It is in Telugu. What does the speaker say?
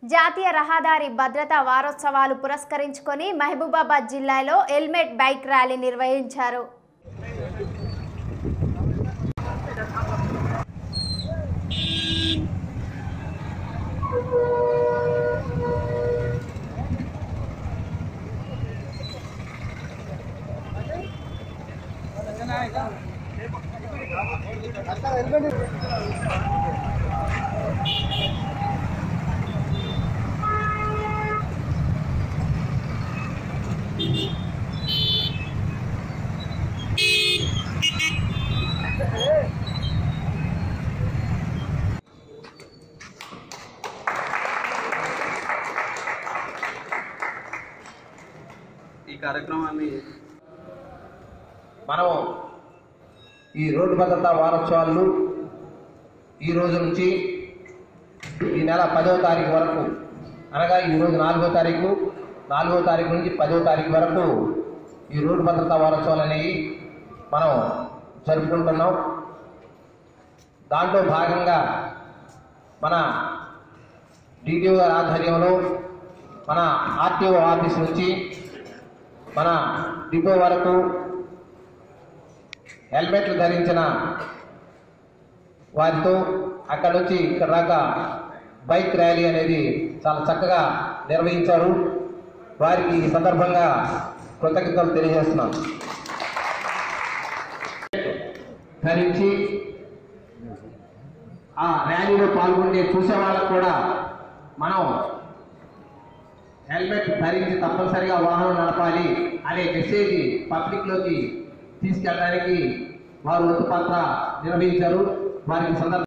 జాతీయ రహదారి భద్రతా వారోత్సవాలు పురస్కరించుకొని మహబూబాబాద్ జిల్లాలో హెల్మెట్ బైక్ ర్యాలీ నిర్వహించారు ఈ కార్యక్రమాన్ని మనం ఈ రోడ్డు భద్రతా వారోత్సవాలు ఈ రోజు నుంచి ఈ నెల పదవ తారీఖు వరకు అనగా ఈ రోజు నాలుగో తారీఖు నాలుగో తారీఖు నుంచి పదవ తారీఖు వరకు ఈ రోడ్డు భద్రతా వారోత్సవాలు అనేవి మనం జరుపుకుంటున్నాం దాంట్లో భాగంగా మన డిటిఓ గారి ఆధ్వర్యంలో మన ఆర్టీఓ ఆఫీస్ నుంచి మన డిపో వరకు హెల్మెట్లు ధరించిన వారితో అక్కడ నుంచి ఇక్కడ దాకా బైక్ ర్యాలీ అనేది చాలా చక్కగా నిర్వహించారు వారికి ఈ సందర్భంగా కృతజ్ఞతలు తెలియజేస్తున్నాం ధరించి ఆ ర్యాలీలో పాల్గొనే చూసే వాళ్ళకు కూడా మనం హెల్మెట్ ధరించి తప్పనిసరిగా వాహనం నడపాలి అనే మెసేజ్ పబ్లిక్లోకి తీసుకెళ్ళడానికి వారు వంతు పాత్ర నిర్వహించారు వారికి సందర్భ